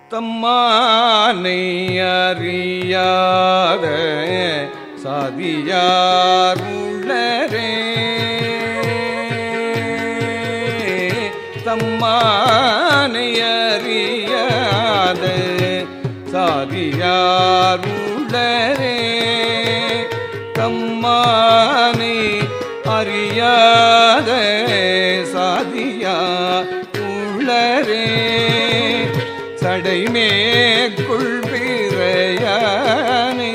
தம்மானை அறியாத சாதியார் உள்ளரே தம்மானை அறியாத சாதியார் உள்ளரே தம்மானை அறியாத சாதியா உள்ளரே சடைமேற்குள் பிறையானே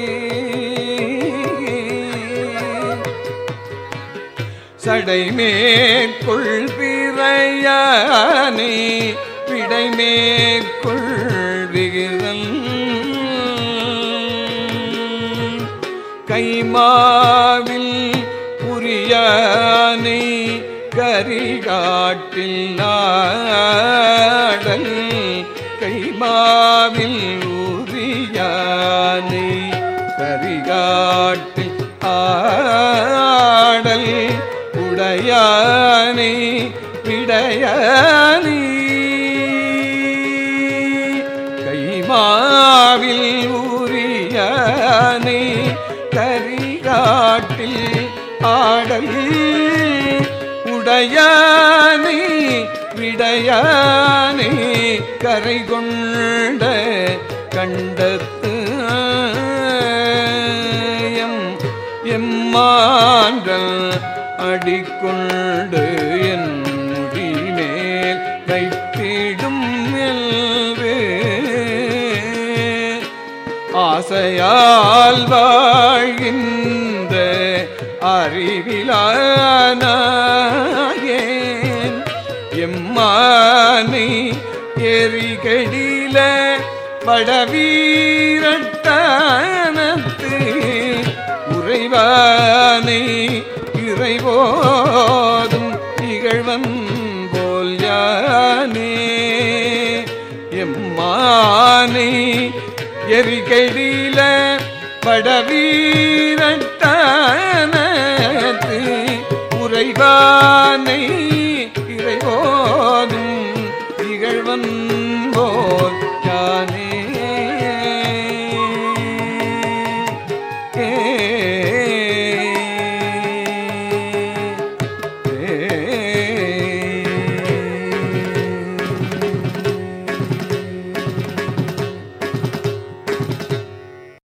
சடைமேற்குள் பிறையானே விடைமேற்குள் விகிதன் கைமாவில் புரியானை கரிகாட்டில் நாடல் கைமாவில் உரியானை கரிகாட்டில் ஆடல் உடையானை விடையானி கைமாவில் உரியானை கரிகாட்டில் ஆடல் உடையானை விடையானை கரை கொண்ட கண்டத்து எம் எம்மான்றல் அடிக்கொண்டு என் முடிமேல் வைத்திடும் என்று ஆசையால் வாழ்கின்ற அறிவிலானேன் எம்மானை எரிகடில படவீரட்டானத்து உறைவானை இறைவோதும் இகழ்வன் போல் யானே எம்மானை எரிகடில படவீரட்டானத்து உறைவானை இறைவோதும் இகழ்வன்